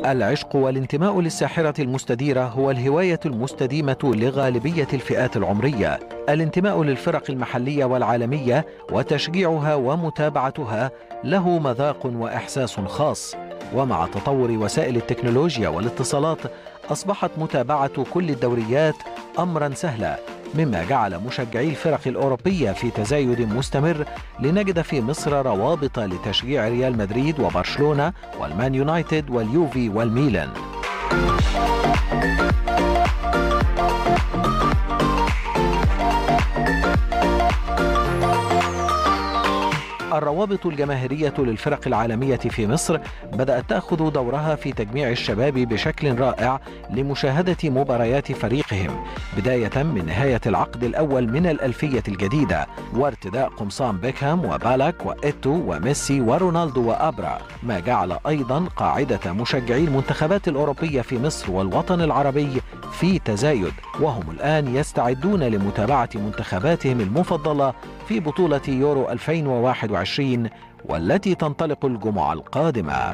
العشق والانتماء للساحرة المستديرة هو الهواية المستديمة لغالبية الفئات العمرية الانتماء للفرق المحلية والعالمية وتشجيعها ومتابعتها له مذاق وإحساس خاص ومع تطور وسائل التكنولوجيا والاتصالات أصبحت متابعة كل الدوريات أمرا سهلا مما جعل مشجعي الفرق الأوروبية في تزايد مستمر لنجد في مصر روابط لتشجيع ريال مدريد وبرشلونة والمان يونايتد واليوفي والميلان الروابط الجماهيرية للفرق العالمية في مصر بدأت تأخذ دورها في تجميع الشباب بشكل رائع لمشاهدة مباريات فريقهم بداية من نهاية العقد الأول من الألفية الجديدة وارتداء قمصان بيكهام وبالك وإيتو وميسي ورونالدو وأبرا ما جعل أيضا قاعدة مشجعي المنتخبات الأوروبية في مصر والوطن العربي في تزايد وهم الآن يستعدون لمتابعة منتخباتهم المفضلة في بطولة يورو 2021 والتي تنطلق الجمعة القادمة.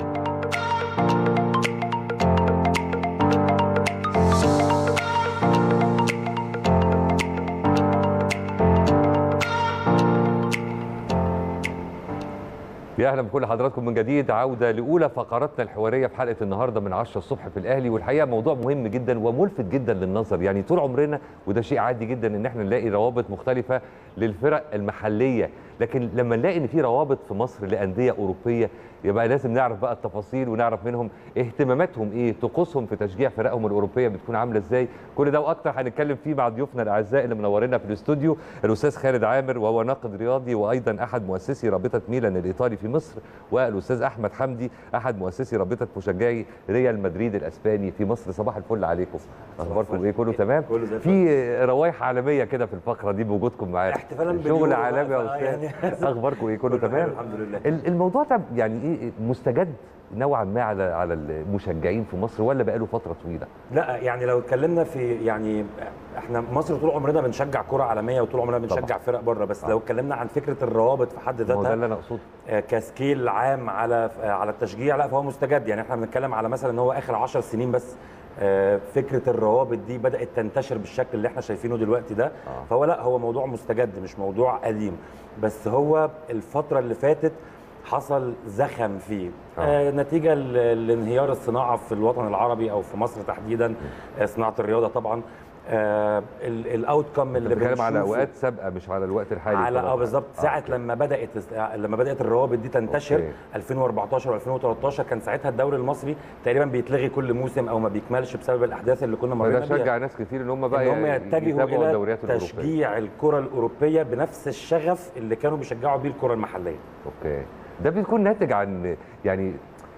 يا اهلا بكل حضراتكم من جديد عوده لاولى فقراتنا الحواريه في حلقه النهارده من 10 الصبح في الاهلي والحقيقه موضوع مهم جدا وملفت جدا للنظر يعني طول عمرنا وده شيء عادي جدا ان احنا نلاقي روابط مختلفه للفرق المحليه لكن لما نلاقي ان في روابط في مصر لانديه اوروبيه يبقى لازم نعرف بقى التفاصيل ونعرف منهم اهتماماتهم ايه طقوسهم في تشجيع فرقهم الاوروبيه بتكون عامله ازاي كل ده واكتر هنتكلم فيه مع ضيوفنا الاعزاء اللي منورينا في الاستوديو الاستاذ خالد عامر وهو ناقد رياضي وايضا احد مؤسسي رابطه ميلان الايطالي في مصر والاستاذ احمد حمدي احد مؤسسي رابطه مشجعي ريال مدريد الاسباني في مصر صباح الفل عليكم اخباركم ايه كله تمام كله زي في روايح عالميه كده في الفقره دي بوجودكم معانا احتفالا شغل باليورو عالمي بقى، يا يعني. استاذ اخباركم ايه كله كله تمام الحمد لله. ال- الموضوع ده يعني ايه مستجد نوعا ما على على المشجعين في مصر ولا بقاله فتره طويله لا يعني لو اتكلمنا في يعني احنا مصر طول عمرنا بنشجع كره عالميه وطول عمرنا بنشجع طبعا. فرق بره بس آه. لو اتكلمنا عن فكره الروابط في حد ما هو ده ذاتها اللي انا اقصده آه، كسكيل عام على آه، على التشجيع لا فهو مستجد يعني احنا بنتكلم على مثلا ان هو اخر 10 سنين بس آه، فكره الروابط دي بدات تنتشر بالشكل اللي احنا شايفينه دلوقتي ده آه. فهو لا هو موضوع مستجد مش موضوع قديم بس هو الفتره اللي فاتت حصل زخم فيه آه. آه. نتيجه ل- لانهيار الصناعه في الوطن العربي او في مصر تحديدا آه، صناعه الرياضه طبعا آه الاوت كم انت اللي بتتكلم على بنشوفه- اوقات سابقه مش على الوقت الحالي على طبعاً. اه بالظبط ساعه أوكي. لما بدات لما بدات الروابط دي تنتشر أوكي. 2014 و2013 كان ساعتها الدوري المصري تقريبا بيتلغي كل موسم او ما بيكملش بسبب الاحداث اللي كنا مرينا فده بيها شجع ناس كتير ان هم بقى ان هم يتجهوا يتابعوا الى الدوريات الاوروبيه تشجيع الكره الاوروبيه بنفس الشغف اللي كانوا بيشجعوا بيه الكره المحليه اوكي ده بيكون ناتج عن يعني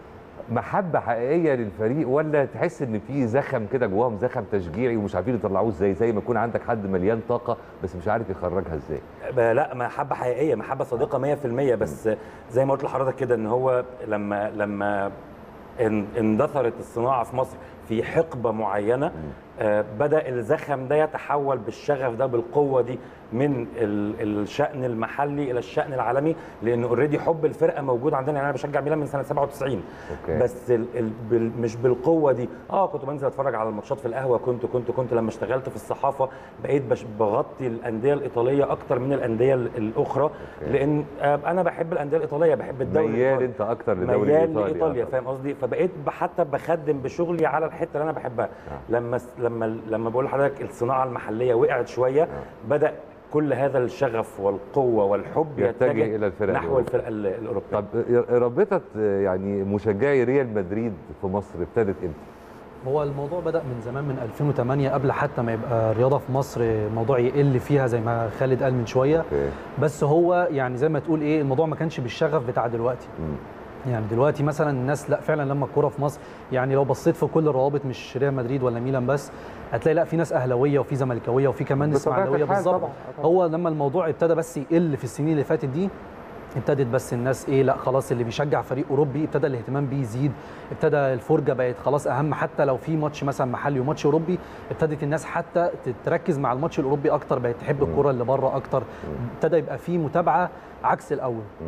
محبه حقيقيه للفريق ولا تحس ان في زخم كده جواهم زخم تشجيعي ومش عارفين يطلعوه ازاي زي ما يكون عندك حد مليان طاقه بس مش عارف يخرجها ازاي ب- لا محبه حقيقيه محبه صادقه 100% بس زي ما قلت لحضرتك كده ان هو لما لما ان- اندثرت الصناعه في مصر في حقبه معينه آه، بدا الزخم ده يتحول بالشغف ده بالقوه دي من ال- الشان المحلي الى الشان العالمي لان اوريدي حب الفرقه موجود عندنا يعني انا بشجع ميلان من سنه 97 أوكي. بس ال ال بال مش بالقوه دي اه كنت بنزل اتفرج على الماتشات في القهوه كنت كنت كنت لما اشتغلت في الصحافه بقيت بش بغطي الانديه الايطاليه اكتر من الانديه ال- الاخرى أوكي. لان آه، انا بحب الانديه الايطاليه بحب الدوري ميال الإيطالي. انت اكتر للدوري ميال الايطالي لايطاليا آه. فاهم قصدي فبقيت ب- حتى بخدم بشغلي على الحته اللي انا بحبها لما س- لما لما بقول لحضرتك الصناعه المحليه وقعت شويه بدا كل هذا الشغف والقوه والحب يتجه يتجه إلى الفرق نحو الأوروبية. الفرقه ال- الاوروبيه طب رابطه يعني مشجعي ريال مدريد في مصر ابتدت امتى؟ هو الموضوع بدأ من زمان من 2008 قبل حتى ما يبقى الرياضة في مصر موضوع يقل فيها زي ما خالد قال من شوية اوكي بس هو يعني زي ما تقول ايه الموضوع ما كانش بالشغف بتاع دلوقتي مم. يعني دلوقتي مثلا الناس لا فعلا لما الكوره في مصر يعني لو بصيت في كل الروابط مش ريال مدريد ولا ميلان بس هتلاقي لا في ناس اهلاويه وفي زملكاويه وفي كمان بطبيعة اسماعيلاويه الحال بالظبط طبعاً، طبعاً. هو لما الموضوع ابتدى بس يقل في السنين اللي فاتت دي ابتدت بس الناس ايه لا خلاص اللي بيشجع فريق اوروبي ابتدى الاهتمام بيه يزيد ابتدى الفرجه بقت خلاص اهم حتى لو في ماتش مثلا محلي وماتش اوروبي ابتدت الناس حتى تركز مع الماتش الاوروبي اكتر بقت تحب الكره اللي بره اكتر ابتدى يبقى في متابعه عكس الاول مم.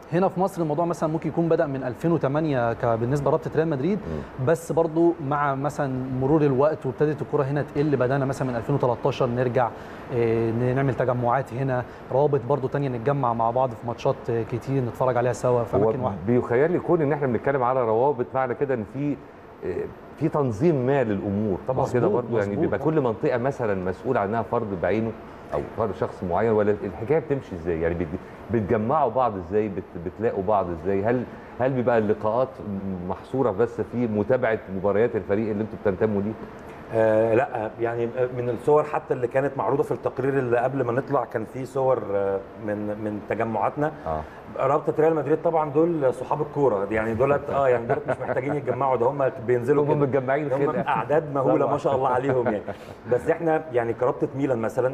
هنا في مصر الموضوع مثلا ممكن يكون بدا من 2008 ك- بالنسبه لرابطه ريال مدريد بس برضو مع مثلا مرور الوقت وابتدت الكره هنا تقل بدانا مثلا من 2013 نرجع آه، نعمل تجمعات هنا روابط برضو تانية نتجمع مع بعض في ماتشات آه، كتير نتفرج عليها سوا في هو اماكن واحده بيخيل لي كون ان احنا بنتكلم على روابط معنى كده ان في آه، في تنظيم ما للامور طبعا مظبوط، كده برضه يعني مظبوط. بيبقى كل منطقه مثلا مسؤول عنها فرد بعينه او فرد شخص معين ولا الحكايه بتمشي ازاي يعني بت- بتجمعوا بعض ازاي بت- بتلاقوا بعض ازاي هل هل بيبقى اللقاءات محصوره بس في متابعه مباريات الفريق اللي انتوا بتنتموا ليه آه لا يعني من الصور حتى اللي كانت معروضه في التقرير اللي قبل ما نطلع كان في صور آه، من من تجمعاتنا اه رابطه ريال مدريد طبعا دول صحاب الكوره يعني دولت اه يعني دولت مش محتاجين يتجمعوا ده هم بينزلوا هم كده. متجمعين هم خلقة. اعداد مهوله طبعاً. ما شاء الله عليهم يعني بس احنا يعني كرابطه ميلان مثلا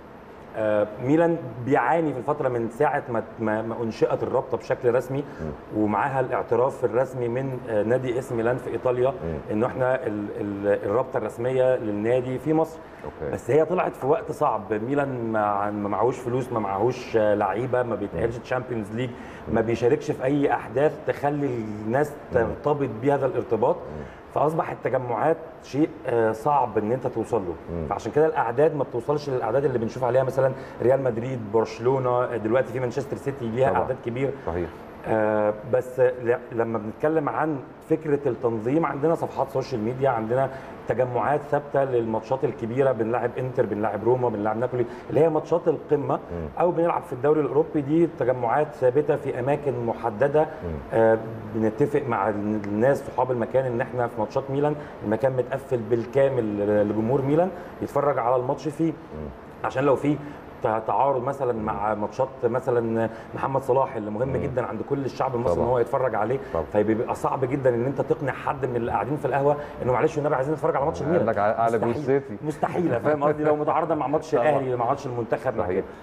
آه، ميلان بيعاني في الفتره من ساعه ما ما ما انشئت الرابطه بشكل رسمي ومعاها الاعتراف الرسمي من آه، نادي اسم ميلان في ايطاليا انه احنا ال- ال- الرابطه الرسميه للنادي في مصر اوكي بس هي طلعت في وقت صعب ميلان ما ما معهوش فلوس ما معهوش آه، لعيبه ما بيتاهلش تشامبيونز ليج ما بيشاركش في اي احداث تخلي الناس ترتبط بهذا الارتباط فاصبح التجمعات شيء آه، صعب ان انت توصل له فعشان كده الاعداد ما بتوصلش للاعداد اللي بنشوف عليها مثلا ريال مدريد برشلونه آه، دلوقتي في مانشستر سيتي ليها طبعاً. اعداد كبير صحيح آه، بس ل- لما بنتكلم عن فكره التنظيم عندنا صفحات سوشيال ميديا عندنا تجمعات ثابته للماتشات الكبيره بنلعب انتر بنلعب روما بنلعب نابولي اللي هي ماتشات القمه او بنلعب في الدوري الاوروبي دي تجمعات ثابته في اماكن محدده آه، بنتفق مع الناس صحاب المكان ان احنا في ماتشات ميلان المكان متقفل بالكامل لجمهور ميلان يتفرج على الماتش فيه عشان لو في ت- تعارض مثلا مع ماتشات مثلا محمد صلاح اللي مهم جدا عند كل الشعب المصري ان طبعا. هو يتفرج عليه طبعا. فبيبقى صعب جدا ان انت تقنع حد من اللي قاعدين في القهوه انه معلش والنبي عايزين نتفرج على ماتش الميلان قال لك على مستحيل. جوزيتي. مستحيله فاهم قصدي لو متعارضه مع ماتش طبعا. الاهلي مع ماتش المنتخب مع صحيح. كده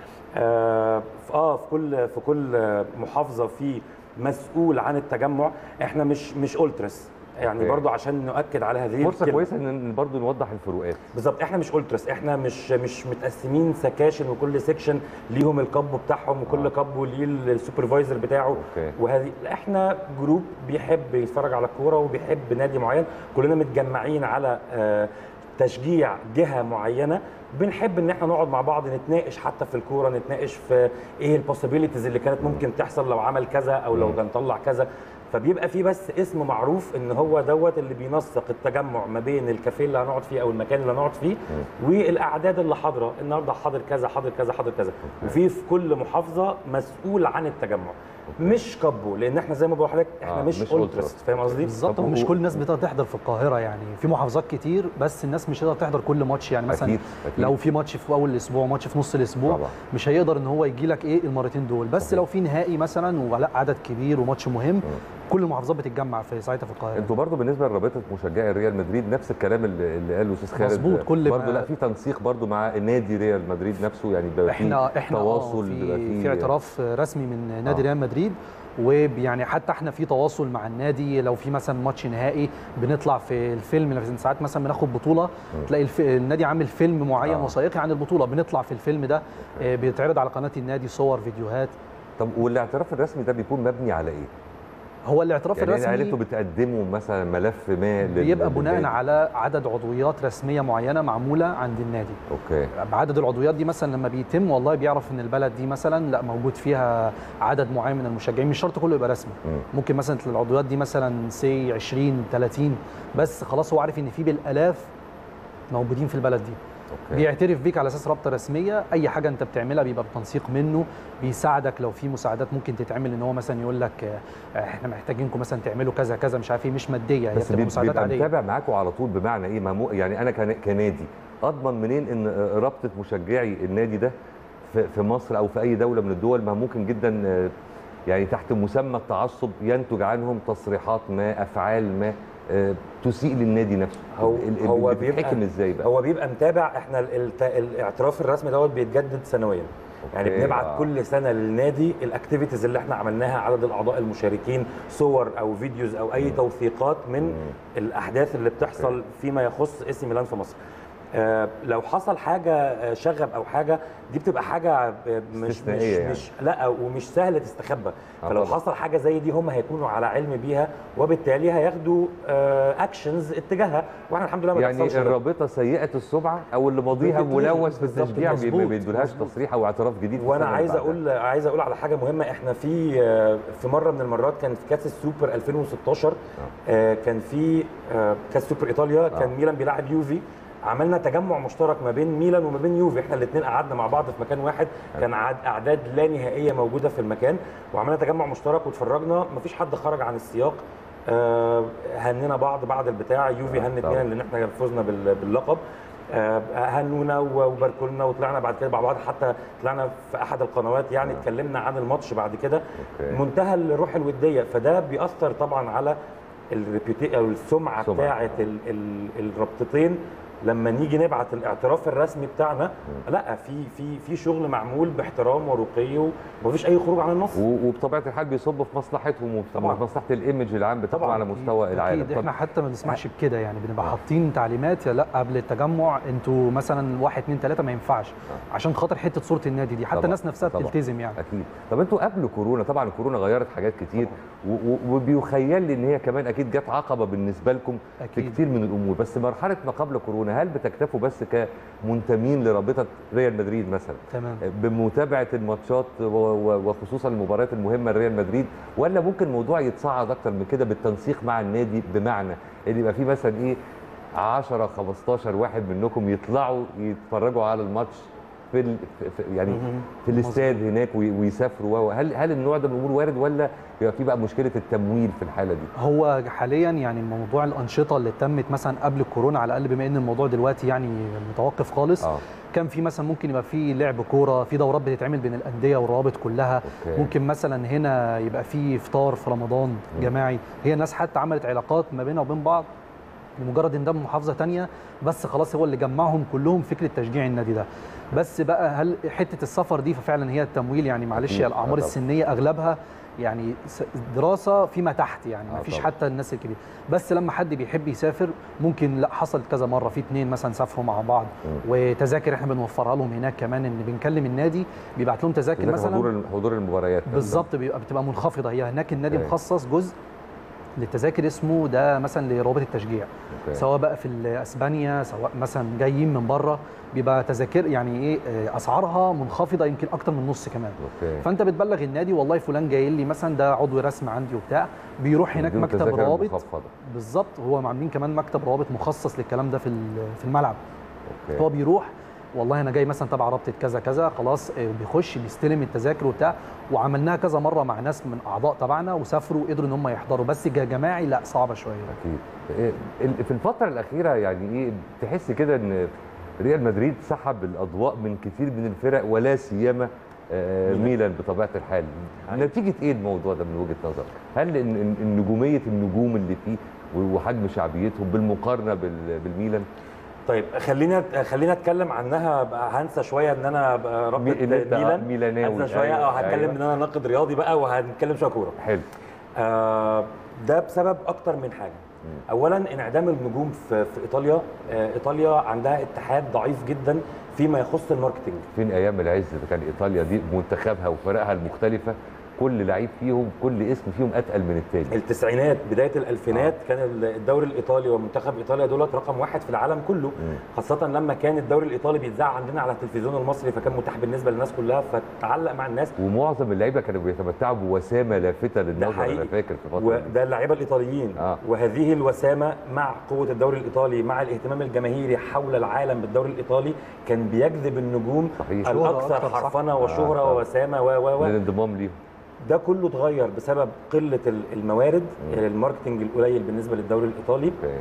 آه ف- اه في كل في كل محافظه في مسؤول عن التجمع احنا مش مش التراس يعني أوكي. برضو عشان نؤكد على هذه فرصه الكلمة. كويسه ان برضه نوضح الفروقات بالظبط احنا مش التراس احنا مش مش متقسمين سكاشن وكل سيكشن ليهم الكاب بتاعهم وكل آه. كاب وليه السوبرفايزر بتاعه أوكي. وهذه لا، احنا جروب بيحب يتفرج على الكوره وبيحب نادي معين كلنا متجمعين على آه، تشجيع جهه معينه بنحب ان احنا نقعد مع بعض نتناقش حتى في الكوره نتناقش في ايه البوسيبيليتيز اللي كانت ممكن تحصل لو عمل كذا او لو كان طلع كذا فبيبقى في بس اسم معروف ان هو دوت اللي بينسق التجمع ما بين الكافيه اللي هنقعد فيه او المكان اللي هنقعد فيه والاعداد اللي حاضره النهارده حاضر كذا حاضر كذا حاضر كذا وفي في كل محافظه مسؤول عن التجمع مش كابو لان احنا زي ما بقول لحضرتك احنا آه، مش, مش مش ألتراس. فاهم قصدي؟ بالظبط طب ومش و- كل الناس بتقدر تحضر في القاهره يعني في محافظات كتير بس الناس مش هتقدر تحضر كل ماتش يعني مثلا أكيد، أكيد. لو في ماتش في اول الاسبوع وماتش في نص الاسبوع طبعا. مش هيقدر ان هو يجي لك ايه المرتين دول بس لو في نهائي مثلا ولا عدد كبير وماتش مهم كل المحافظات بتتجمع في ساعتها في القاهره انتوا برضو بالنسبه لرابطه مشجعي ريال مدريد نفس الكلام اللي, اللي قاله الاستاذ خالد مظبوط، كل برضو ما- لا في تنسيق برضو مع نادي ريال مدريد نفسه يعني بيبقى في احنا احنا تواصل آه بيبقى في, في اعتراف رسمي من نادي آه. ريال مدريد ويعني حتى احنا في تواصل مع النادي لو في مثلا ماتش نهائي بنطلع في الفيلم لو ساعات مثلا بناخد بطوله تلاقي الف... النادي عامل فيلم معين آه. وثائقي عن البطوله بنطلع في الفيلم ده آه، بيتعرض على قناه النادي صور فيديوهات طب والاعتراف الرسمي ده بيكون مبني على ايه؟ هو الاعتراف يعني هل الرسمي انتوا بتقدموا مثلا ملف ما لل- بيبقى بناء للنادي؟ على عدد عضويات رسميه معينه معموله عند النادي اوكي بعدد العضويات دي مثلا لما بيتم والله بيعرف ان البلد دي مثلا لا موجود فيها عدد معين من المشجعين مش شرط كله يبقى رسمي مم. ممكن مثلا العضويات دي مثلا سي 20 30 بس خلاص هو عارف ان في بالالاف موجودين في البلد دي اوكي بيعترف بيك على اساس رابطه رسميه اي حاجه انت بتعملها بيبقى بتنسيق منه بيساعدك لو في مساعدات ممكن تتعمل ان هو مثلا يقول لك آه، احنا محتاجينكم مثلا تعملوا كذا كذا مش عارف ايه مش ماديه هي بس بتبقى بي- مساعدات بيبقى عاديه متابع معاكم على طول بمعنى ايه ما مو يعني انا كن- كنادي اضمن منين ان آه، رابطه مشجعي النادي ده في في مصر او في اي دوله من الدول ما ممكن جدا آه، يعني تحت مسمى التعصب ينتج عنهم تصريحات ما افعال ما آه، تسيء للنادي نفسه هو ال- ال- هو بتتحكم بيبقى ازاي بقى هو بيبقى متابع احنا ال- الت- الاعتراف الرسمي دوت بيتجدد سنويا يعني أوكي، بنبعت آه. كل سنه للنادي الاكتيفيتيز اللي احنا عملناها عدد الاعضاء المشاركين صور او فيديوز او اي توثيقات من الاحداث اللي بتحصل فيما يخص اسم ميلان في مصر آه، لو حصل حاجه آه، شغب او حاجه دي بتبقى حاجه آه، مش مش استثنائية يعني. مش لا ومش سهله تستخبى آه فلو طبعاً. حصل حاجه زي دي هم هيكونوا على علم بيها وبالتالي هياخدوا اكشنز اتجاهها واحنا الحمد لله ما يعني بيحصلش ده. الرابطه سيئه السمعه او اللي ماضيها بتدي- ملوث بالظبط، بالتشجيع بي- ما مظبوط، بيدولهاش مظبوط. تصريح او اعتراف جديد في وانا السنة عايز اللي بعدها. اقول عايز اقول على حاجه مهمه احنا في آه، في مره من المرات كان في كاس السوبر 2016 آه، كان في آه، كاس سوبر ايطاليا كان ميلان بيلعب يوفي عملنا تجمع مشترك ما بين ميلان وما بين يوفي احنا الاثنين قعدنا مع بعض في مكان واحد كان عد- اعداد لا نهائيه موجوده في المكان وعملنا تجمع مشترك واتفرجنا مفيش حد خرج عن السياق آه، هنينا بعض بعد البتاع يوفي آه، هنت طبعا. ميلان لان احنا فزنا بال- باللقب آه، هنونا وباركولنا وطلعنا بعد كده مع بعض حتى طلعنا في احد القنوات يعني اتكلمنا عن الماتش بعد كده أوكي. منتهى الروح الوديه فده بيأثر طبعا على الريبيوتي او السمعه سمعة. بتاعه ال- ال- الرابطتين لما نيجي نبعت الاعتراف الرسمي بتاعنا لا في في في شغل معمول باحترام ورقي ومفيش اي خروج عن النص و- وبطبيعه الحال بيصب في مصلحتهم وفي طبعاً. مصلحه الايمج العام بتاعهم طبعاً. على مستوى العالم اكيد طب احنا حتى ما بنسمعش بكده يعني بنبقى حاطين تعليمات يا لا قبل التجمع انتوا مثلا واحد اتنين تلاته ما ينفعش عشان خاطر حته صوره النادي دي حتى طبعاً. الناس نفسها طبعاً. بتلتزم يعني اكيد طب انتوا قبل كورونا طبعا كورونا غيرت حاجات كتير و- و- وبيخيل لي ان هي كمان اكيد جت عقبه بالنسبه لكم في أكيد. كتير من الامور بس مرحله ما قبل كورونا هل بتكتفوا بس كمنتمين لرابطه ريال مدريد مثلا تمام بمتابعه الماتشات و- و- وخصوصا المباريات المهمه لريال مدريد ولا ممكن الموضوع يتصاعد اكتر من كده بالتنسيق مع النادي بمعنى ان يبقى في مثلا ايه 10 15 واحد منكم يطلعوا يتفرجوا على الماتش في, ال... في- في يعني في الاستاد هناك وي- ويسافروا و- هل هل النوع ده من الامور وارد ولا بيبقى في بقى مشكله التمويل في الحاله دي؟ هو حاليا يعني موضوع الانشطه اللي تمت مثلا قبل الكورونا على الاقل بما ان الموضوع دلوقتي يعني متوقف خالص اه كان في مثلا ممكن يبقى في لعب كوره في دورات بتتعمل بين الانديه والروابط كلها أوكي. ممكن مثلا هنا يبقى في افطار في رمضان جماعي هي الناس حتى عملت علاقات ما بينها وبين بعض لمجرد ان ده من محافظه تانية بس خلاص هو اللي جمعهم كلهم فكره تشجيع النادي ده بس بقى هل حته السفر دي ففعلا هي التمويل يعني معلش أكيد. هي آه الاعمار طبعا. السنيه اغلبها يعني س- دراسه فيما تحت يعني ما آه فيش طبعا. حتى الناس الكبيره بس لما حد بيحب يسافر ممكن لا حصلت كذا مره في اتنين مثلا سافروا مع بعض وتذاكر احنا بنوفرها لهم هناك كمان ان بنكلم النادي بيبعت لهم تذاكر لذلك مثلا حضور حضور المباريات بالظبط بيبقى بتبقى منخفضه هي هناك النادي أوكي. مخصص جزء للتذاكر اسمه ده مثلا لروابط التشجيع أوكي. سواء بقى في اسبانيا سواء مثلا جايين من بره بيبقى تذاكر يعني ايه آه، اسعارها منخفضه يمكن اكتر من نص كمان اوكي فانت بتبلغ النادي والله فلان جاي لي مثلا ده عضو رسم عندي وبتاع بيروح هناك بدون مكتب تذاكر روابط مخفضة. بالظبط هو عاملين كمان مكتب روابط مخصص للكلام ده في ال- في الملعب اوكي هو بيروح والله انا جاي مثلا تبع رابطه كذا كذا خلاص آه، بيخش بيستلم التذاكر وبتاع وعملناها كذا مره مع ناس من اعضاء تبعنا وسافروا قدروا ان هم يحضروا بس جماعي لا صعبه شويه اكيد إيه، ال- في الفتره الاخيره يعني ايه تحس كده ان ريال مدريد سحب الاضواء من كتير من الفرق ولا سيما آه، ميلان. ميلان بطبيعه الحال نتيجه ايه الموضوع ده من وجهه نظرك هل إن- إن- إن نجوميه النجوم اللي فيه وحجم شعبيتهم بالمقارنه بال- بالميلان طيب خلينا خلينا اتكلم عنها بقى هنسى شويه ان انا بقى رابطه مي- إن أنت ميلان ميلاناوي. هنسى شويه أيوة، اه هتكلم أيوة. ان انا ناقد رياضي بقى وهنتكلم شويه كوره حلو آه، ده بسبب اكتر من حاجه اولا انعدام النجوم في, في ايطاليا آه، ايطاليا عندها اتحاد ضعيف جدا فيما يخص الماركتنج فين ايام العز ده كان ايطاليا دي منتخبها وفرقها المختلفه كل لعيب فيهم كل اسم فيهم اتقل من التاني التسعينات بدايه الالفينات كان الدوري الايطالي ومنتخب ايطاليا دولت رقم واحد في العالم كله خاصه لما كان الدوري الايطالي بيتذاع عندنا على التلفزيون المصري فكان متاح بالنسبه للناس كلها فتعلق مع الناس ومعظم اللعيبه كانوا بيتمتعوا بوسامه لافته للنظر حقيقي. انا فاكر في الفتره دي وده اللعيبه الايطاليين آه. وهذه الوسامه مع قوه الدوري الايطالي مع الاهتمام الجماهيري حول العالم بالدوري الايطالي كان بيجذب النجوم صحيح. شهرة الاكثر أكتر، صح. حرفنه آه، وشهره طبعا. ووسامه و و و للانضمام ليهم ده كله اتغير بسبب قله ال- الموارد الماركتنج القليل بالنسبه للدوري الايطالي اوكي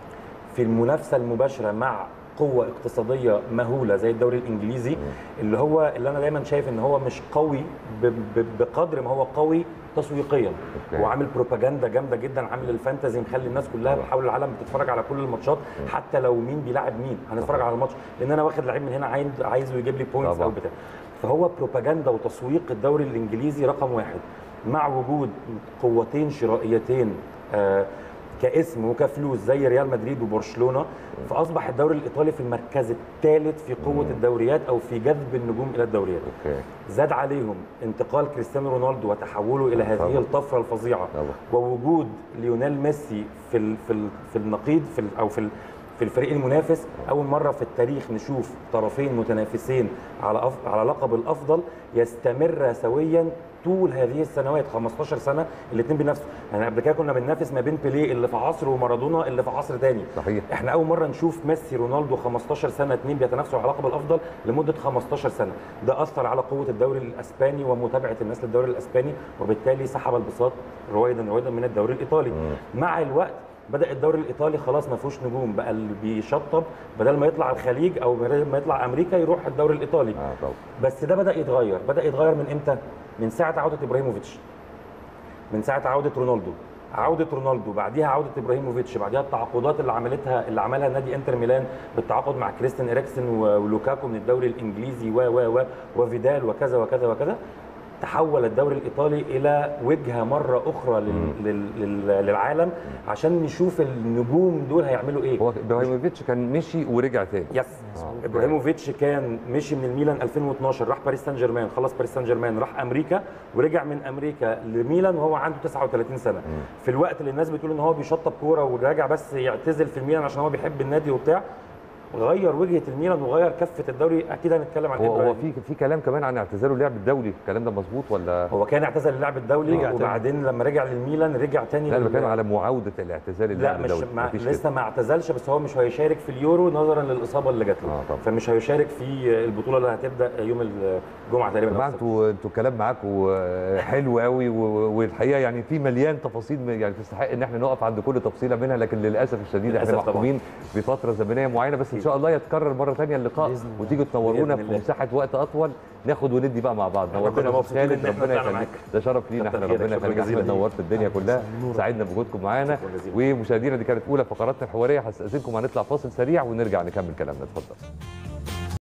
في المنافسه المباشره مع قوه اقتصاديه مهوله زي الدوري الانجليزي اللي هو اللي انا دايما شايف ان هو مش قوي ب- ب- بقدر ما هو قوي تسويقيا أوكي. وعامل بروباجندا جامده جدا عامل الفانتازي مخلي الناس كلها طبعا. حول العالم بتتفرج على كل الماتشات حتى لو مين بيلاعب مين هنتفرج على الماتش لان انا واخد لعيب من هنا عايز عايزه يجيب لي بوينتس طبعا. او بتاع فهو بروباجندا وتسويق الدوري الانجليزي رقم واحد مع وجود قوتين شرائيتين آه كاسم وكفلوس زي ريال مدريد وبرشلونه فاصبح الدوري الايطالي في المركز الثالث في قوه الدوريات او في جذب النجوم الى الدوريات اوكي زاد عليهم انتقال كريستيانو رونالدو وتحوله الى هذه طبعا. الطفره الفظيعه طبعا. ووجود ليونيل ميسي في ال في ال في النقيض في ال او في ال في الفريق المنافس اول مره في التاريخ نشوف طرفين متنافسين على أف على لقب الافضل يستمر سويا طول هذه السنوات 15 سنه الاثنين بينافسوا يعني قبل كده كنا بننافس ما بين بيليه اللي في عصر ومارادونا اللي في عصر تاني صحيح احنا اول مره نشوف ميسي رونالدو 15 سنه اثنين بيتنافسوا على لقب الافضل لمده 15 سنه ده اثر على قوه الدوري الاسباني ومتابعه الناس للدوري الاسباني وبالتالي سحب البساط رويدا رويدا من الدوري الايطالي مع الوقت بدا الدوري الايطالي خلاص ما فيهوش نجوم بقى اللي بيشطب بدل ما يطلع الخليج او بدل ما يطلع امريكا يروح الدوري الايطالي اه طبعا بس ده بدا يتغير بدا يتغير من امتى من ساعه عوده ابراهيموفيتش من ساعه عوده رونالدو عوده رونالدو بعديها عوده ابراهيموفيتش بعديها التعاقدات اللي عملتها اللي عملها نادي انتر ميلان بالتعاقد مع كريستيان اريكسن و- ولوكاكو من الدوري الانجليزي و و و وفيدال وكذا وكذا وكذا تحول الدوري الايطالي الى وجهه مره اخرى لل... لل... لل... للعالم عشان نشوف النجوم دول هيعملوا ايه هو ابراهيموفيتش كان مشي ورجع تاني يس آه. ابراهيموفيتش كان مشي من الميلان 2012 راح باريس سان جيرمان خلص باريس سان جيرمان راح امريكا ورجع من امريكا لميلان وهو عنده 39 سنه في الوقت اللي الناس بتقول ان هو بيشطب كوره وراجع بس يعتزل في الميلان عشان هو بيحب النادي وبتاع غير وجهه الميلان وغير كفه الدوري اكيد هنتكلم عن هو هو إبراهيم. في في كلام كمان عن اعتزاله اللعب الدولي الكلام ده مظبوط ولا هو كان اعتزل اللعب الدولي رجع تاني. وبعدين لما رجع للميلان رجع تاني لا انا لل- بتكلم على معاوده الاعتزال لا اللعب مش الدولي ما مفيش لسه كده. ما اعتزلش بس هو مش هيشارك في اليورو نظرا للاصابه اللي جات له آه طبعا. فمش هيشارك في البطوله اللي هتبدا يوم الجمعه تقريبا يا جماعه انتوا انتوا الكلام معاكم حلو قوي و- والحقيقه يعني في مليان تفاصيل يعني تستحق ان احنا نقف عند كل تفصيله منها لكن للاسف الشديد احنا للأسف طبعاً. محكومين بفتره زمنيه معينه بس ان شاء الله يتكرر مره ثانيه اللقاء بإذن الله. وتيجوا تنورونا بإذن في الله. مساحه وقت اطول ناخد وندي بقى مع بعض احنا نورتنا كنا يا مبسوطين خالد إن إحنا ربنا طلعنا يخليك معاك. ده شرف لينا كتر احنا خيرك، ربنا شكراً يخليك جزيلاً. احمد نورت الدنيا كلها سعدنا بوجودكم معانا شكراً جزيلاً. ومشاهدينا دي كانت اولى فقراتنا الحواريه هستاذنكم هنطلع فاصل سريع ونرجع نكمل كلامنا اتفضل